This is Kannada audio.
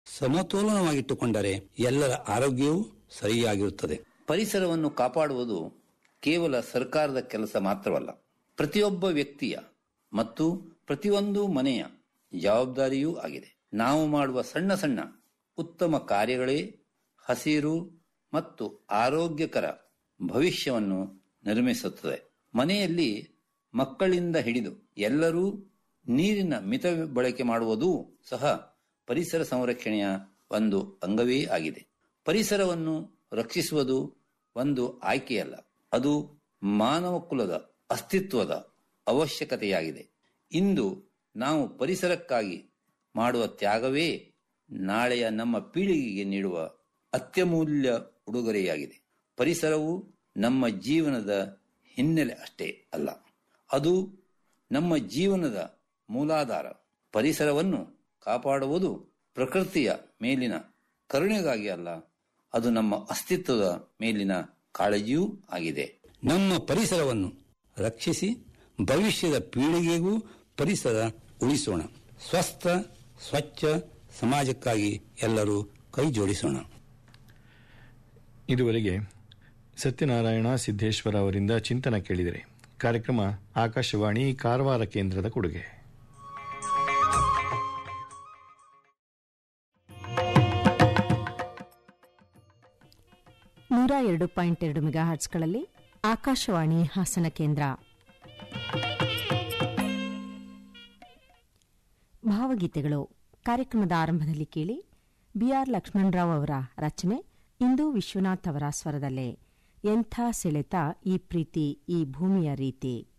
ಸಮತೋಲನವಾಗಿಟ್ಟುಕೊಂಡರೆ ಎಲ್ಲರ ಆರೋಗ್ಯವೂ ಸರಿಯಾಗಿರುತ್ತದೆ ಪರಿಸರವನ್ನು ಕಾಪಾಡುವುದು ಕೇವಲ ಸರ್ಕಾರದ ಕೆಲಸ ಮಾತ್ರವಲ್ಲ ಪ್ರತಿಯೊಬ್ಬ ವ್ಯಕ್ತಿಯ ಮತ್ತು ಪ್ರತಿಯೊಂದು ಮನೆಯ ಜವಾಬ್ದಾರಿಯೂ ಆಗಿದೆ ನಾವು ಮಾಡುವ ಸಣ್ಣ ಸಣ್ಣ ಉತ್ತಮ ಕಾರ್ಯಗಳೇ ಹಸಿರು ಮತ್ತು ಆರೋಗ್ಯಕರ ಭವಿಷ್ಯವನ್ನು ನಿರ್ಮಿಸುತ್ತದೆ ಮನೆಯಲ್ಲಿ ಮಕ್ಕಳಿಂದ ಹಿಡಿದು ಎಲ್ಲರೂ ನೀರಿನ ಮಿತ ಬಳಕೆ ಮಾಡುವುದೂ ಸಹ ಪರಿಸರ ಸಂರಕ್ಷಣೆಯ ಒಂದು ಅಂಗವೇ ಆಗಿದೆ ಪರಿಸರವನ್ನು ರಕ್ಷಿಸುವುದು ಒಂದು ಆಯ್ಕೆಯಲ್ಲ ಅದು ಮಾನವ ಕುಲದ ಅಸ್ತಿತ್ವದ ಅವಶ್ಯಕತೆಯಾಗಿದೆ ಇಂದು ನಾವು ಪರಿಸರಕ್ಕಾಗಿ ಮಾಡುವ ತ್ಯಾಗವೇ ನಾಳೆಯ ನಮ್ಮ ಪೀಳಿಗೆಗೆ ನೀಡುವ ಅತ್ಯಮೂಲ್ಯ ಉಡುಗೊರೆಯಾಗಿದೆ ಪರಿಸರವು ನಮ್ಮ ಜೀವನದ ಹಿನ್ನೆಲೆ ಅಷ್ಟೇ ಅಲ್ಲ ಅದು ನಮ್ಮ ಜೀವನದ ಮೂಲಾಧಾರ ಪರಿಸರವನ್ನು ಕಾಪಾಡುವುದು ಪ್ರಕೃತಿಯ ಮೇಲಿನ ಕರುಣೆಗಾಗಿ ಅಲ್ಲ ಅದು ನಮ್ಮ ಅಸ್ತಿತ್ವದ ಮೇಲಿನ ಕಾಳಜಿಯೂ ಆಗಿದೆ ನಮ್ಮ ಪರಿಸರವನ್ನು ರಕ್ಷಿಸಿ ಭವಿಷ್ಯದ ಪೀಳಿಗೆಗೂ ಪರಿಸರ ಉಳಿಸೋಣ ಸ್ವಸ್ಥ ಸ್ವಚ್ಛ ಸಮಾಜಕ್ಕಾಗಿ ಎಲ್ಲರೂ ಕೈ ಜೋಡಿಸೋಣ ಇದುವರೆಗೆ ಸತ್ಯನಾರಾಯಣ ಸಿದ್ದೇಶ್ವರ ಅವರಿಂದ ಚಿಂತನ ಕೇಳಿದರೆ ಕಾರ್ಯಕ್ರಮ ಆಕಾಶವಾಣಿ ಕಾರವಾರ ಕೇಂದ್ರದ ಕೊಡುಗೆ ನೂರ ಎರಡು ಪಾಯಿಂಟ್ ಎರಡು ಮೆಗಾ ಹರ್ಟ್ಸ್ಗಳಲ್ಲಿ ಆಕಾಶವಾಣಿ ಹಾಸನ ಕೇಂದ್ರ ಭಾವಗೀತೆಗಳು ಕಾರ್ಯಕ್ರಮದ ಆರಂಭದಲ್ಲಿ ಕೇಳಿ ಬಿಆರ್ ಲಕ್ಷ್ಮಣರಾವ್ ಅವರ ರಚನೆ ಇಂದು ವಿಶ್ವನಾಥ್ ಅವರ ಸ್ವರದಲ್ಲೇ ಎಂಥ ಸೆಳೆತ ಈ ಪ್ರೀತಿ ಈ ಭೂಮಿಯ ರೀತಿ